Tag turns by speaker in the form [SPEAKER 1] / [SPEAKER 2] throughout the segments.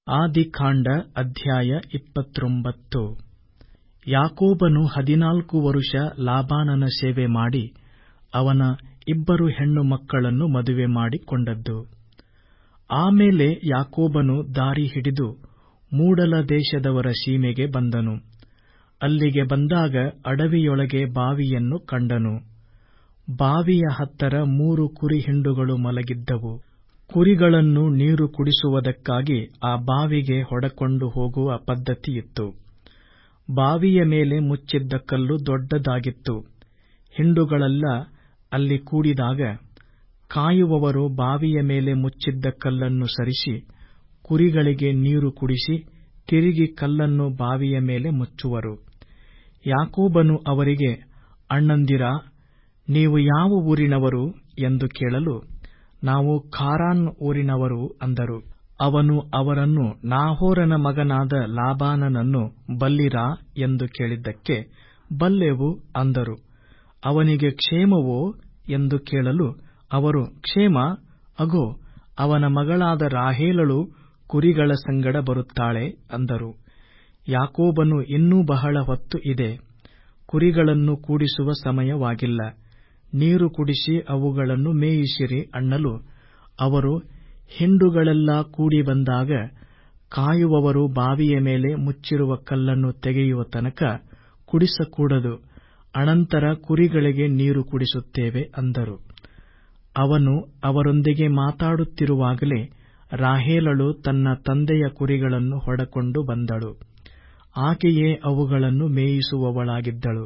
[SPEAKER 1] ಆದಿಕಾಂಡ ಅಧ್ಯಾಯ ಇಪ್ಪತ್ತೊಂಬತ್ತು ಯಾಕೋಬನು ಹದಿನಾಲ್ಕು ವರುಷ ಲಾಬಾನನ ಸೇವೆ ಮಾಡಿ ಅವನ ಇಬ್ಬರು ಹೆಣ್ಣು ಮಕ್ಕಳನ್ನು ಮದುವೆ ಮಾಡಿಕೊಂಡದ್ದು ಆಮೇಲೆ ಯಾಕೋಬನು ದಾರಿ ಹಿಡಿದು ಮೂಡಲ ದೇಶದವರ ಸೀಮೆಗೆ ಬಂದನು ಅಲ್ಲಿಗೆ ಬಂದಾಗ ಅಡವಿಯೊಳಗೆ ಬಾವಿಯನ್ನು ಕಂಡನು ಬಾವಿಯ ಹತ್ತರ ಮೂರು ಕುರಿಹಿಂಡುಗಳು ಮಲಗಿದ್ದವು ಕುರಿಗಳನ್ನು ನೀರು ಕುಡಿಸುವುದಕ್ಕಾಗಿ ಆ ಬಾವಿಗೆ ಹೊಡಕೊಂಡು ಹೋಗುವ ಪದ್ಧತಿಯಿತ್ತು ಬಾವಿಯ ಮೇಲೆ ಮುಚ್ಚಿದ್ದ ಕಲ್ಲು ದೊಡ್ಡದಾಗಿತ್ತು ಹಿಂಡುಗಳೆಲ್ಲ ಅಲ್ಲಿ ಕೂಡಿದಾಗ ಕಾಯುವವರು ಬಾವಿಯ ಮೇಲೆ ಮುಚ್ಚಿದ್ದ ಕಲ್ಲನ್ನು ಸರಿಸಿ ಕುರಿಗಳಿಗೆ ನೀರು ಕುಡಿಸಿ ತಿರುಗಿ ಕಲ್ಲನ್ನು ಬಾವಿಯ ಮೇಲೆ ಮುಚ್ಚುವರು ಯಾಕೋಬನು ಅವರಿಗೆ ಅಣ್ಣಂದಿರಾ ನೀವು ಯಾವ ಊರಿನವರು ಎಂದು ಕೇಳಲು ನಾವು ಖಾರಾನ್ ಊರಿನವರು ಅಂದರು ಅವನು ಅವರನ್ನು ನಾಹೋರನ ಮಗನಾದ ಲಾಬಾನನನ್ನು ಬಲ್ಲಿರಾ ಎಂದು ಕೇಳಿದ್ದಕ್ಕೆ ಬಲ್ಲೆವು ಅಂದರು ಅವನಿಗೆ ಕ್ಷೇಮವೋ ಎಂದು ಕೇಳಲು ಅವರು ಕ್ಷೇಮ ಅಗೋ ಅವನ ಮಗಳಾದ ರಾಹೇಲಳು ಕುರಿಗಳ ಸಂಗಡ ಬರುತ್ತಾಳೆ ಅಂದರು ಯಾಕೋಬನು ಇನ್ನೂ ಬಹಳ ಹೊತ್ತು ಇದೆ ಕುರಿಗಳನ್ನು ಕೂಡಿಸುವ ಸಮಯವಾಗಿಲ್ಲ ನೀರು ಕುಡಿಸಿ ಅವುಗಳನ್ನು ಮೇಯಿಸಿರಿ ಅನ್ನಲು ಅವರು ಹಿಂಡುಗಳೆಲ್ಲ ಕೂಡಿ ಬಂದಾಗ ಕಾಯುವವರು ಬಾವಿಯ ಮೇಲೆ ಮುಚ್ಚಿರುವ ಕಲ್ಲನ್ನು ತೆಗೆಯುವ ತನಕ ಕುಡಿಸಕೂಡದು ಅನಂತರ ಕುರಿಗಳಿಗೆ ನೀರು ಕುಡಿಸುತ್ತೇವೆ ಅಂದರು ಅವನು ಅವರೊಂದಿಗೆ ಮಾತಾಡುತ್ತಿರುವಾಗಲೇ ರಾಹೇಲಳು ತನ್ನ ತಂದೆಯ ಕುರಿಗಳನ್ನು ಹೊಡಕೊಂಡು ಬಂದಳು ಆಕೆಯೇ ಅವುಗಳನ್ನು ಮೇಯಿಸುವವಳಾಗಿದ್ದಳು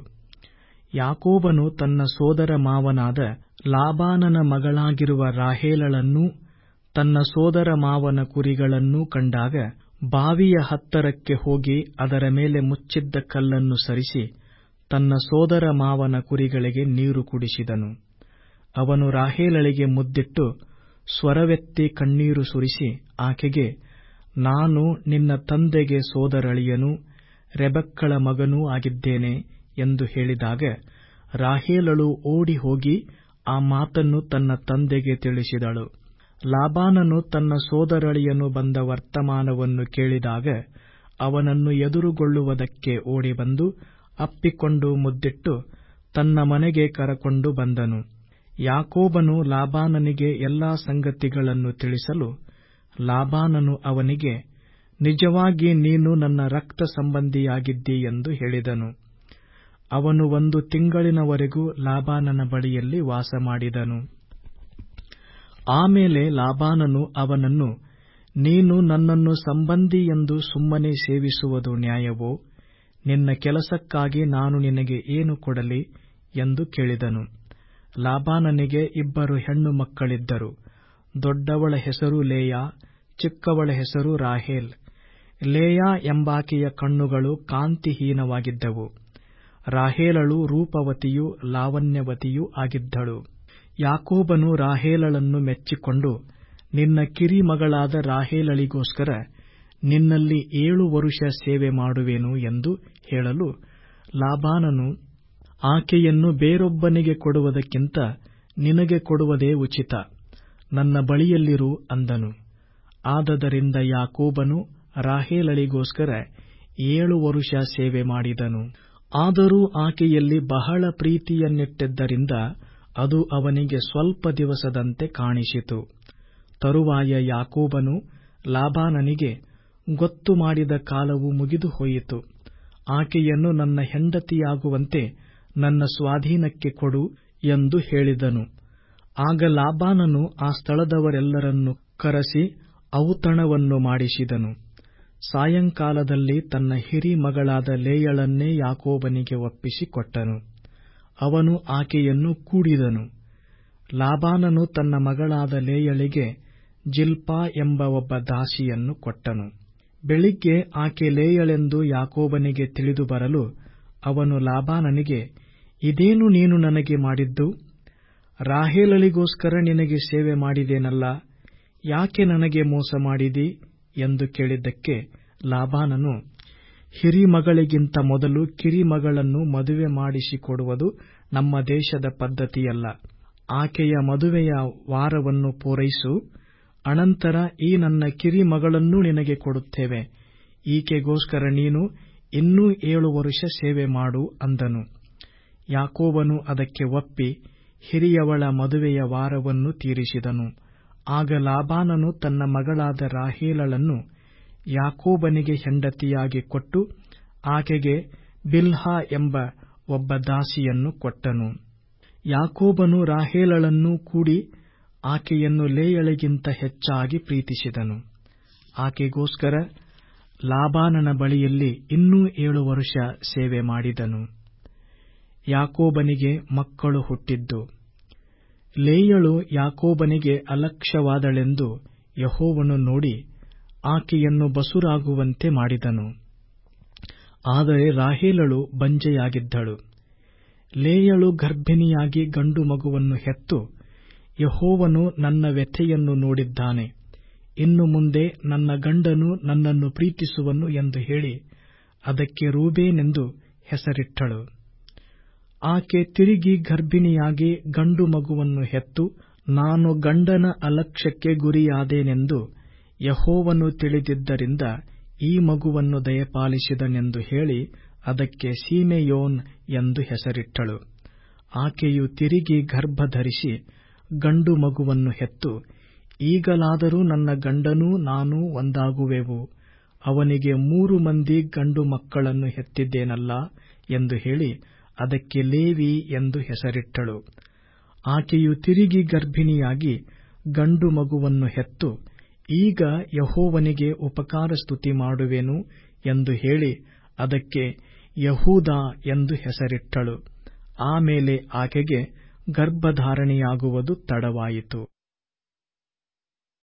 [SPEAKER 1] ಯಾಕೋಬನು ತನ್ನ ಸೋದರ ಮಾವನಾದ ಲಾಬಾನನ ಮಗಳಾಗಿರುವ ರಾಹೇಲಳನ್ನೂ ತನ್ನ ಸೋದರ ಮಾವನ ಕುರಿಗಳನ್ನೂ ಕಂಡಾಗ ಬಾವಿಯ ಹತ್ತರಕ್ಕೆ ಹೋಗಿ ಅದರ ಮೇಲೆ ಮುಚ್ಚಿದ್ದ ಕಲ್ಲನ್ನು ಸರಿಸಿ ತನ್ನ ಸೋದರ ಮಾವನ ಕುರಿಗಳಿಗೆ ನೀರು ಕುಡಿಸಿದನು ಅವನು ರಾಹೇಲಳಿಗೆ ಮುದ್ದಿಟ್ಟು ಸ್ವರವೆತ್ತಿ ಕಣ್ಣೀರು ಸುರಿಸಿ ಆಕೆಗೆ ನಾನು ನಿನ್ನ ತಂದೆಗೆ ಸೋದರಳಿಯನೂ ರೆಬಕ್ಕಳ ಮಗನೂ ಆಗಿದ್ದೇನೆ ಎಂದು ಹೇಳಿದಾಗ ರಾಹೇಲಳು ಓಡಿ ಹೋಗಿ ಆ ಮಾತನ್ನು ತನ್ನ ತಂದೆಗೆ ತಿಳಿಸಿದಳು ಲಾಬಾನನು ತನ್ನ ಸೋದರಳಿಯನು ಬಂದ ವರ್ತಮಾನವನ್ನು ಕೇಳಿದಾಗ ಅವನನ್ನು ಎದುರುಗೊಳ್ಳುವುದಕ್ಕೆ ಓಡಿಬಂದು ಅಪ್ಪಿಕೊಂಡು ಮುದ್ದಿಟ್ಟು ತನ್ನ ಮನೆಗೆ ಕರಕೊಂಡು ಬಂದನು ಯಾಕೋಬನು ಲಾಬಾನನಿಗೆ ಎಲ್ಲಾ ಸಂಗತಿಗಳನ್ನು ತಿಳಿಸಲು ಲಾಬಾನನು ಅವನಿಗೆ ನಿಜವಾಗಿ ನೀನು ನನ್ನ ರಕ್ತ ಸಂಬಂಧಿಯಾಗಿದ್ದಿ ಎಂದು ಹೇಳಿದನು ಅವನು ಒಂದು ತಿಂಗಳಿನವರೆಗೂ ಲಾಬಾನನ ಬಳಿಯಲ್ಲಿ ವಾಸಮಾಡಿದನು ಆಮೇಲೆ ಲಾಬಾನನು ಅವನನ್ನು ನೀನು ನನ್ನನ್ನು ಸಂಬಂಧಿ ಎಂದು ಸುಮ್ಮನೆ ಸೇವಿಸುವುದು ನ್ಯಾಯವೋ ನಿನ್ನ ಕೆಲಸಕ್ಕಾಗಿ ನಾನು ನಿನಗೆ ಏನು ಕೊಡಲಿ ಎಂದು ಕೇಳಿದನು ಲಾಬಾನನಿಗೆ ಇಬ್ಬರು ಹೆಣ್ಣು ಮಕ್ಕಳಿದ್ದರು ದೊಡ್ಡವಳ ಹೆಸರು ಲೇಯಾ ಚಿಕ್ಕವಳ ಹೆಸರು ರಾಹೇಲ್ ಲೇಯಾ ಎಂಬಾಕೆಯ ಕಣ್ಣುಗಳು ಕಾಂತಿಹೀನವಾಗಿದ್ದವು ರಾಹೇಲಳು ರೂಪವತಿಯೂ ಲಾವಣ್ಯವತಿಯೂ ಆಗಿದ್ದಳು ಯಾಕೋಬನು ರಾಹೇಲಳನ್ನು ಮೆಚ್ಚಿಕೊಂಡು ನಿನ್ನ ಕಿರಿ ಮಗಳಾದ ರಾಹೇಲಳಿಗೋಸ್ಕರ ನಿನ್ನಲ್ಲಿ ಏಳು ವರುಷ ಸೇವೆ ಮಾಡುವೆನು ಎಂದು ಹೇಳಲು ಲಾಬಾನನು ಆಕೆಯನ್ನು ಬೇರೊಬ್ಬನಿಗೆ ಕೊಡುವುದಕ್ಕಿಂತ ನಿನಗೆ ಕೊಡುವುದೇ ಉಚಿತ ನನ್ನ ಬಳಿಯಲ್ಲಿರು ಅಂದನು ಆದದರಿಂದ ಯಾಕೋಬನು ರಾಹೇಲಳಿಗೋಸ್ಕರ ಏಳು ವರುಷ ಸೇವೆ ಮಾಡಿದನು ಆದರೂ ಆಕೆಯಲ್ಲಿ ಬಹಳ ಪ್ರೀತಿಯನ್ನಿಟ್ಟಿದ್ದರಿಂದ ಅದು ಅವನಿಗೆ ಸ್ವಲ್ಪ ದಿವಸದಂತೆ ಕಾಣಿಸಿತು ತರುವಾಯ ಯಾಕೋಬನು ಲಾಬಾನನಿಗೆ ಗೊತ್ತು ಮಾಡಿದ ಕಾಲವು ಮುಗಿದು ಹೋಯಿತು ಆಕೆಯನ್ನು ನನ್ನ ಹೆಂಡತಿಯಾಗುವಂತೆ ನನ್ನ ಸ್ವಾಧೀನಕ್ಕೆ ಕೊಡು ಎಂದು ಹೇಳಿದನು ಆಗ ಲಾಬಾನನು ಆ ಸ್ಥಳದವರೆಲ್ಲರನ್ನು ಕರೆಸಿ ಔತಣವನ್ನು ಮಾಡಿಸಿದನು ಸಾಯಂಕಾಲದಲ್ಲಿ ತನ್ನ ಹಿರಿ ಮಗಳಾದ ಲೇಯಳನ್ನೇ ಯಾಕೋಬನಿಗೆ ಒಪ್ಪಿಸಿ ಕೊಟ್ಟನು ಅವನು ಆಕೆಯನ್ನು ಕೂಡಿದನು ಲಾಬಾನನು ತನ್ನ ಮಗಳಾದ ಲೇಯಳಿಗೆ ಜಿಲ್ಪಾ ಎಂಬ ಒಬ್ಬ ದಾಸಿಯನ್ನು ಕೊಟ್ಟನು ಬೆಳಿಗ್ಗೆ ಆಕೆ ಲೇಯಳೆಂದು ಯಾಕೋಬನಿಗೆ ತಿಳಿದು ಬರಲು ಅವನು ಲಾಬಾನನಿಗೆ ಇದೇನು ನೀನು ನನಗೆ ಮಾಡಿದ್ದು ರಾಹೇಲಳಿಗೋಸ್ಕರ ನಿನಗೆ ಸೇವೆ ಮಾಡಿದೇನಲ್ಲ ಯಾಕೆ ನನಗೆ ಮೋಸ ಮಾಡಿದಿ ಎಂದು ಕೇಳಿದ್ದಕ್ಕೆ ಲಾಬಾನನು ಹಿರಿಮಗಳಿಗಿಂತ ಮೊದಲು ಕಿರಿಮಗಳನ್ನು ಮದುವೆ ಮಾಡಿಸಿಕೊಡುವುದು ನಮ್ಮ ದೇಶದ ಪದ್ಧತಿಯಲ್ಲ ಆಕೆಯ ಮದುವೆಯ ವಾರವನ್ನು ಪೂರೈಸು ಅನಂತರ ಈ ನನ್ನ ಕಿರಿ ಮಗಳನ್ನೂ ನಿನಗೆ ಕೊಡುತ್ತೇವೆ ಈಕೆಗೋಸ್ಕರ ನೀನು ಇನ್ನೂ ಏಳು ವರುಷ ಸೇವೆ ಮಾಡು ಅಂದನು ಯಾಕೋಬನು ಅದಕ್ಕೆ ಒಪ್ಪಿ ಹಿರಿಯವಳ ಮದುವೆಯ ವಾರವನ್ನು ತೀರಿಸಿದನು ಆಗ ಲಾಬಾನನು ತನ್ನ ಮಗಳಾದ ರಾಹೇಲಳನ್ನು ಯಾಕೋಬನಿಗೆ ಹೆಂಡತಿಯಾಗಿ ಕೊಟ್ಟು ಆಕೆಗೆ ಬಿಲ್ಹಾ ಎಂಬ ಒಬ್ಬ ದಾಸಿಯನ್ನು ಕೊಟ್ಟನು ಯಾಕೋಬನು ರಾಹೇಲಳನ್ನೂ ಕೂಡಿ ಆಕೆಯನ್ನು ಲೇಯಳಿಗಿಂತ ಹೆಚ್ಚಾಗಿ ಪ್ರೀತಿಸಿದನು ಆಕೆಗೋಸ್ಕರ ಲಾಬಾನನ ಬಳಿಯಲ್ಲಿ ಇನ್ನೂ ಏಳು ವರುಷ ಸೇವೆ ಮಾಡಿದನು ಯಾಕೋಬನಿಗೆ ಮಕ್ಕಳು ಹುಟ್ಟಿದ್ದು ಲೇಯಳು ಯಾಕೋಬನಿಗೆ ಅಲಕ್ಷ್ಯವಾದಳೆಂದು ಯಹೋವನು ನೋಡಿ ಆಕೆಯನ್ನು ಬಸುರಾಗುವಂತೆ ಮಾಡಿದನು ಆದರೆ ರಾಹೇಲಳು ಬಂಜೆಯಾಗಿದ್ದಳು ಲೇಯಳು ಗರ್ಭಿಣಿಯಾಗಿ ಗಂಡು ಮಗುವನ್ನು ಹೆತ್ತು ಯಹೋವನು ನನ್ನ ವ್ಯಥೆಯನ್ನು ನೋಡಿದ್ದಾನೆ ಇನ್ನು ಮುಂದೆ ನನ್ನ ಗಂಡನು ನನ್ನನ್ನು ಪ್ರೀತಿಸುವನು ಎಂದು ಹೇಳಿ ಅದಕ್ಕೆ ರೂಬೇನೆಂದು ಹೆಸರಿಟ್ಟಳು ಆಕೆ ತಿರುಗಿ ಗರ್ಭಿಣಿಯಾಗಿ ಗಂಡು ಮಗುವನ್ನು ಹೆತ್ತು ನಾನು ಗಂಡನ ಅಲಕ್ಷ್ಯಕ್ಕೆ ಗುರಿಯಾದೇನೆಂದು ಯಹೋವನು ತಿಳಿದಿದ್ದರಿಂದ ಈ ಮಗುವನ್ನು ದಯಪಾಲಿಸಿದನೆಂದು ಹೇಳಿ ಅದಕ್ಕೆ ಸೀಮೆಯೋನ್ ಎಂದು ಹೆಸರಿಟ್ಟಳು ಆಕೆಯು ತಿರುಗಿ ಗರ್ಭಧರಿಸಿ ಗಂಡು ಮಗುವನ್ನು ಹೆತ್ತು ಈಗಲಾದರೂ ನನ್ನ ಗಂಡನೂ ನಾನೂ ಒಂದಾಗುವೆವು ಅವನಿಗೆ ಮೂರು ಮಂದಿ ಗಂಡು ಮಕ್ಕಳನ್ನು ಹೆತ್ತಿದ್ದೇನಲ್ಲ ಎಂದು ಹೇಳಿ ಅದಕ್ಕೆ ಲೇವಿ ಎಂದು ಹೆಸರಿಟ್ಟಳು ಆಕೆಯು ತಿರುಗಿ ಗರ್ಭಿಣಿಯಾಗಿ ಗಂಡು ಮಗುವನ್ನು ಹೆತ್ತು ಈಗ ಯಹೋವನಿಗೆ ಉಪಕಾರ ಸ್ತುತಿ ಮಾಡುವೆನು ಎಂದು ಹೇಳಿ ಅದಕ್ಕೆ ಯಹೂದ ಎಂದು ಹೆಸರಿಟ್ಟಳು ಆಮೇಲೆ ಆಕೆಗೆ ಗರ್ಭಧಾರಣೆಯಾಗುವುದು ತಡವಾಯಿತು